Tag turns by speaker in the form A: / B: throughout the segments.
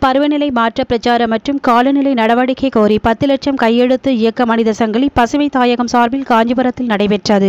A: பருவநிலை மாற்ற பிரச்சாரம் மற்றும் காலநிலை நடவடிக்கை கோரி பத்து லட்சம் கையெழுத்து இயக்க மனித சங்கிலி பசுமை தாயகம் சார்பில் காஞ்சிபுரத்தில் நடைபெற்றது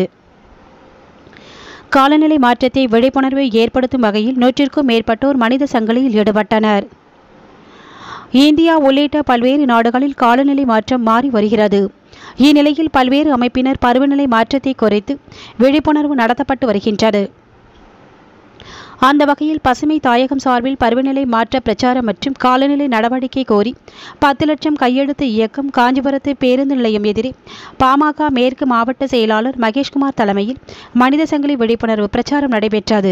A: காலநிலை மாற்றத்தை விழிப்புணர்வை ஏற்படுத்தும் வகையில் நூற்றிற்கும் மேற்பட்டோர் மனித சங்கிலியில் ஈடுபட்டனர் இந்தியா உள்ளிட்ட பல்வேறு நாடுகளில் காலநிலை மாற்றம் மாறி வருகிறது இந்நிலையில் பல்வேறு அமைப்பினர் பருவநிலை மாற்றத்தை குறைத்து விழிப்புணர்வு நடத்தப்பட்டு வருகின்றது அந்த வகையில் பசுமை தாயகம் சார்பில் பருவநிலை மாற்ற பிரச்சாரம் மற்றும் காலநிலை நடவடிக்கை கோரி பத்து லட்சம் கையெழுத்து இயக்கம் காஞ்சிபுரத்து பேருந்து நிலையம் எதிரே பாமக மேற்கு மாவட்ட செயலாளர் மகேஷ்குமார் தலைமையில் மனித சங்கிலி விழிப்புணர்வு பிரச்சாரம் நடைபெற்றது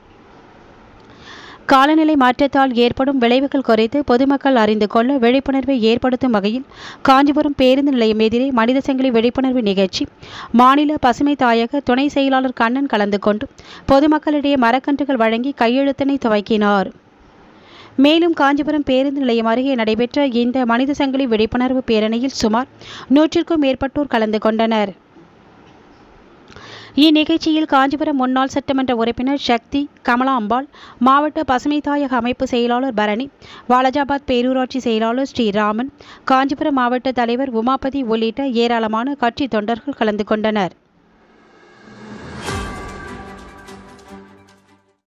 A: காலநிலை மாற்றத்தால் ஏற்படும் விளைவுகள் குறித்து பொதுமக்கள் அறிந்து கொள்ள விழிப்புணர்வை ஏற்படுத்தும் வகையில் காஞ்சிபுரம் பேருந்து நிலையம் எதிரே மனித சங்கிலி விழிப்புணர்வு நிகழ்ச்சி மாநில பசுமை தாயக துணை செயலாளர் கண்ணன் கலந்து கொண்டு பொதுமக்களிடையே மரக்கன்றுகள் வழங்கி கையெழுத்தினை துவக்கினார் மேலும் காஞ்சிபுரம் பேருந்து நிலையம் அருகே நடைபெற்ற இந்த மனித சங்கிலி விழிப்புணர்வு பேரணியில் சுமார் நூற்றிற்கும் மேற்பட்டோர் கலந்து கொண்டனர் இந்நிகழ்ச்சியில் காஞ்சிபுரம் முன்னாள் சட்டமன்ற உறுப்பினர் சக்தி கமலாம்பாள் மாவட்ட பசுமை தாயக அமைப்பு செயலாளர் பரணி வாலஜாபாத் பேரூராட்சி செயலாளர் ஸ்ரீராமன் காஞ்சிபுரம் மாவட்ட தலைவர் உமாபதி உள்ளிட்ட ஏராளமான கட்சி தொண்டர்கள் கலந்து கொண்டனர்